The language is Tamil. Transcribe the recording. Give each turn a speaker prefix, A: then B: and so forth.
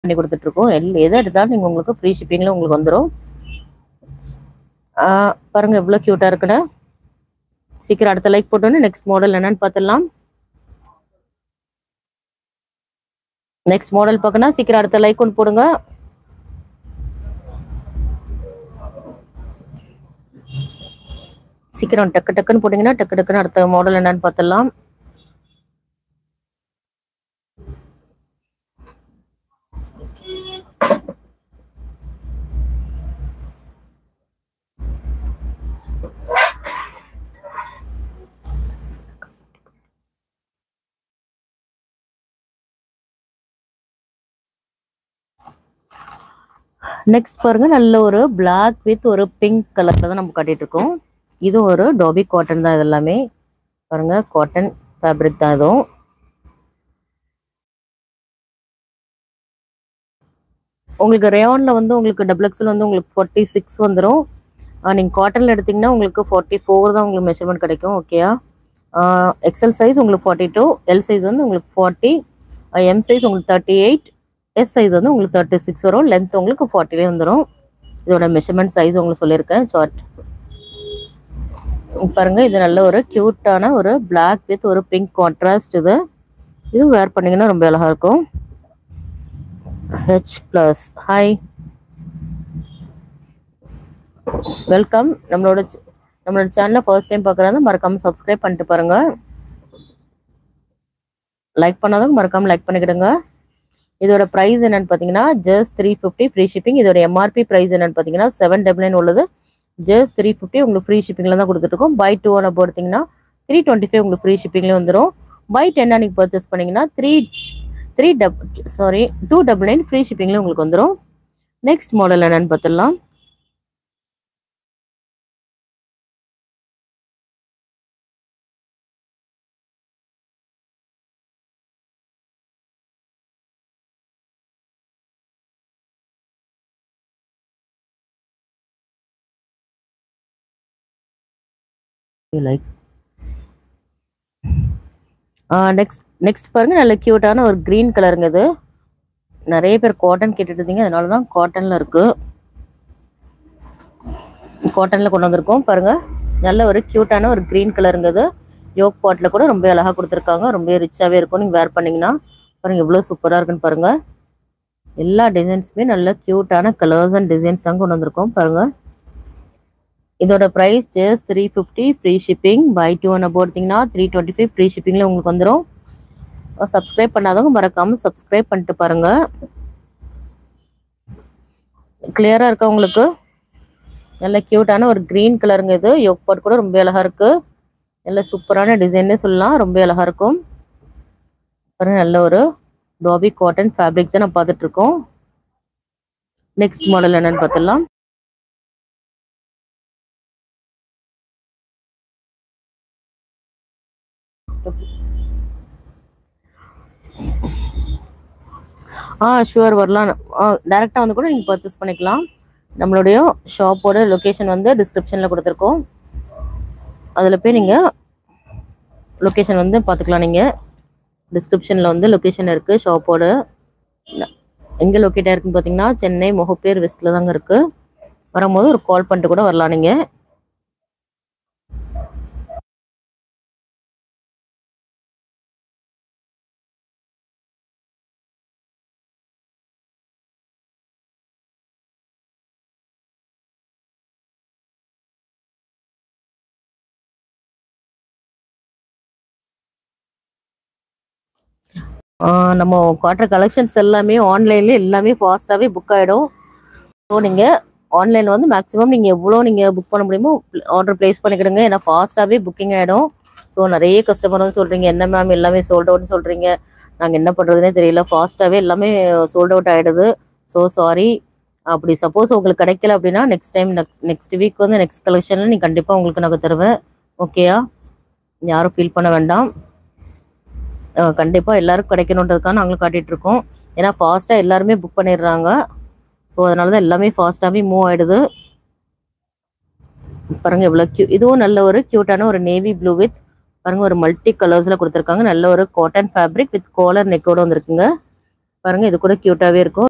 A: பண்ணி கொடுத்துட்டு இருக்கோம் எல் எதை எடுத்தாலும் நீங்க உங்களுக்கு ஃப்ரீ ஷிப்பிங்ல உங்களுக்கு வந்துடும் பாருங்க எவ்வளவு கியூட்டா இருக்குன்னு சீக்கிரம் அடுத்த லைக் போட்டோன்னு நெக்ஸ்ட் மாடல் என்னன்னு பார்த்துடலாம் நெக்ஸ்ட் மாடல் பார்க்கணும் சீக்கிரம் அடுத்த லைக் ஒன்று போடுங்க சீக்கிரம் டக்கு டக்குன்னு போட்டீங்கன்னா டக்கு டக்குன்னு அடுத்த மாடல் என்னன்னு பார்த்துடலாம் நெக்ஸ்ட் பாருங்க நல்ல ஒரு Black வித் ஒரு பிங்க் கலர்ல தான் நம்ம கட்டிட்டு இருக்கோம் இது ஒரு டோபி காட்டன் தான் இது எல்லாமே பாருங்க காட்டன் ஃபேப்ரிக் தான் இதுவும் உங்களுக்கு ரேயான்ல வந்து உங்களுக்கு டபுள் எக்ஸல் வந்து உங்களுக்கு ஃபார்ட்டி சிக்ஸ் வந்துடும் நீங்கள் காட்டனில் எடுத்தீங்கன்னா உங்களுக்கு ஃபார்ட்டி ஃபோர் தான் உங்களுக்கு மெஷர்மெண்ட் கிடைக்கும் ஓகேயா எக்ஸல் சைஸ் உங்களுக்கு ஃபார்ட்டி டூ எல் சைஸ் வந்து உங்களுக்கு ஃபார்ட்டி எம் சைஸ் உங்களுக்கு தேர்ட்டி எயிட் எஸ் சைஸ் வந்து உங்களுக்கு தேர்ட்டி சிக்ஸ் வரும் லென்த் உங்களுக்கு ஃபார்ட்டிலே வந்துடும் இதோட மெஷர்மெண்ட் சைஸ் உங்களுக்கு சொல்லியிருக்கேன் சார்ட் பாருங்க இது நல்ல ஒரு க்யூட்டான ஒரு Black வித் ஒரு பிங்க் கான்ட்ராஸ்ட் இது இது வேர் பண்ணீங்கன்னா ரொம்ப அழகா இருக்கும் ஹெச் ப்ளஸ் ஹாய் வெல்கம் நம்மளோட ch- நம்மளோட சேனலை ஃபர்ஸ்ட் டைம் பார்க்குறாங்க மறக்காம சப்ஸ்கிரைப் பண்ணிட்டு பாருங்க லைக் பண்ணாதவங்க மறக்காம லைக் பண்ணிக்கிடுங்க இதோட ப்ரைஸ் என்னன்னு பார்த்தீங்கன்னா just three fifty free shipping இதோட எம்ஆர்பி ப்ரைஸ் என்னன்னு பார்த்தீங்கன்னா செவன் டபுள் நைன் உள்ளது ஜஸ்ட் த்ரீ ஃபிஃப்டி உங்களுக்கு ஃப்ரீ ஷிப்பிங்கில் தான் கொடுத்துட்ருக்கோம் பை டூ ஒன் போடுத்தீங்கன்னா த்ரீ டுவெண்ட்டி ஃபைவ் உங்களுக்கு ஃப்ரீ ஷிப்பிங்லேயே வந்துடும் பை டென் அன்னைக்கு பர்ச்சேஸ் பண்ணீங்கன்னா three three dub sorry two double nine free ஷிப்பிங்லேயே உங்களுக்கு வந்துடும் நெக்ஸ்ட் மாடல் என்னன்னு பார்த்துடலாம் லைக் நெக்ஸ்ட் நெக்ஸ்ட் பாருங்க நல்ல கியூட்டான ஒரு க்ரீன் கலருங்க இது நிறைய பேர் காட்டன் கேட்டுட்டு இருந்தீங்க அதனால தான் காட்டன்ல இருக்கு காட்டன்ல கொண்டு வந்திருக்கோம் பாருங்க நல்ல ஒரு கியூட்டான ஒரு க்ரீன் கலருங்க இது யோக் பாட்ல கூட ரொம்ப அழகா கொடுத்துருக்காங்க ரொம்ப ரிச்சாவே இருக்கும் நீங்க வேர் பண்ணீங்கன்னா பாருங்க எவ்வளவு சூப்பரா இருக்குன்னு பாருங்க எல்லா டிசைன்ஸுமே நல்ல கியூட்டான கலர்ஸ் அண்ட் டிசைன்ஸ் தான் கொண்டு வந்திருக்கோம் பாருங்க இதோட price just three fifty free shipping buy two one போட்டிங்கன்னா த்ரீ டுவெண்ட்டி ஃபைவ் ஃப்ரீ ஷிப்பிங்கில் உங்களுக்கு வந்துடும் சப்ஸ்கிரைப் பண்ணாதவங்க மறக்காம சப்ஸ்கிரைப் பண்ணிட்டு பாருங்க கிளியரா இருக்கா உங்களுக்கு நல்ல கியூட்டான ஒரு க்ரீன் கலருங்க இது யோக் பாட் கூட ரொம்ப அழகா இருக்கு நல்ல சூப்பரான டிசைன்னே சொல்லலாம் ரொம்ப அழகா இருக்கும் பாருங்க நல்ல ஒரு டாபி காட்டன் ஃபேப்ரிக் தான் நம்ம பார்த்துட்டு இருக்கோம் நெக்ஸ்ட் மாடல் என்னன்னு பார்த்துடலாம் ஆ ஷுவர் வரலாம் டேரெக்டாக வந்து கூட நீங்கள் பர்ச்சேஸ் பண்ணிக்கலாம் நம்மளுடைய ஷாப்போட லொக்கேஷன் வந்து டிஸ்கிரிப்ஷனில் கொடுத்துருக்கோம் அதில் போய் நீங்கள் லொக்கேஷன் வந்து பார்த்துக்கலாம் நீங்கள் டிஸ்கிரிப்ஷனில் வந்து லொக்கேஷன் இருக்குது ஷாப்போட எங்கே லொக்கேட்டாக இருக்குன்னு பார்த்தீங்கன்னா சென்னை முகப்பேர் வெஸ்ட்டில் தாங்க இருக்குது வரும்போது ஒரு கால் பண்ணிட்டு கூட வரலாம் நீங்கள் ஆஹ் நம்ம காட்டுற கலெக்ஷன்ஸ் எல்லாமே ஆன்லைன்ல எல்லாமே ஃபாஸ்ட்டாகவே புக் ஆகிடும் ஸோ நீங்கள் ஆன்லைனில் வந்து மேக்ஸிமம் நீங்கள் எவ்வளோ நீங்கள் புக் பண்ண முடியுமோ ஆர்டர் ப்ளேஸ் பண்ணிக்கிடுங்க ஏன்னா ஃபாஸ்ட்டாகவே புக்கிங் ஆகிடும் ஸோ நிறைய கஸ்டமர் வந்து சொல்கிறீங்க என்ன மேம் எல்லாமே சோல்ட் அவுட்னு சொல்கிறீங்க நாங்கள் என்ன பண்ணுறதுனே தெரியல ஃபாஸ்ட்டாகவே எல்லாமே சோல்ட் அவுட் ஆகிடுது ஸோ சாரி அப்படி சப்போஸ் உங்களுக்கு கிடைக்கல அப்படின்னா next time next next week வந்து நெக்ஸ்ட் கலெக்ஷனில் நீ கண்டிப்பாக உங்களுக்கு நாங்கள் தருவேன் ஓகேயா யாரும் ஃபீல் பண்ண வேண்டாம் அஹ் கண்டிப்பா எல்லாருக்கும் கிடைக்கணுன்றதுக்காக நாங்களும் காட்டிட்டு இருக்கோம் ஏன்னா ஃபாஸ்டா எல்லாருமே புக் பண்ணிடுறாங்க ஸோ அதனால தான் எல்லாமே ஃபாஸ்ட்டாகவே மூவ் ஆயிடுது பாருங்க எவ்வளோ கியூ இதுவும் நல்ல ஒரு க்யூட்டான ஒரு நேவி ப்ளூ வித் பாருங்க ஒரு மல்டி கலர்ஸ்ல கொடுத்துருக்காங்க நல்ல ஒரு காட்டன் ஃபேப்ரிக் வித் காலர் நெக்கோட வந்திருக்குங்க பாருங்க இது கூட க்யூட்டாவே இருக்கும்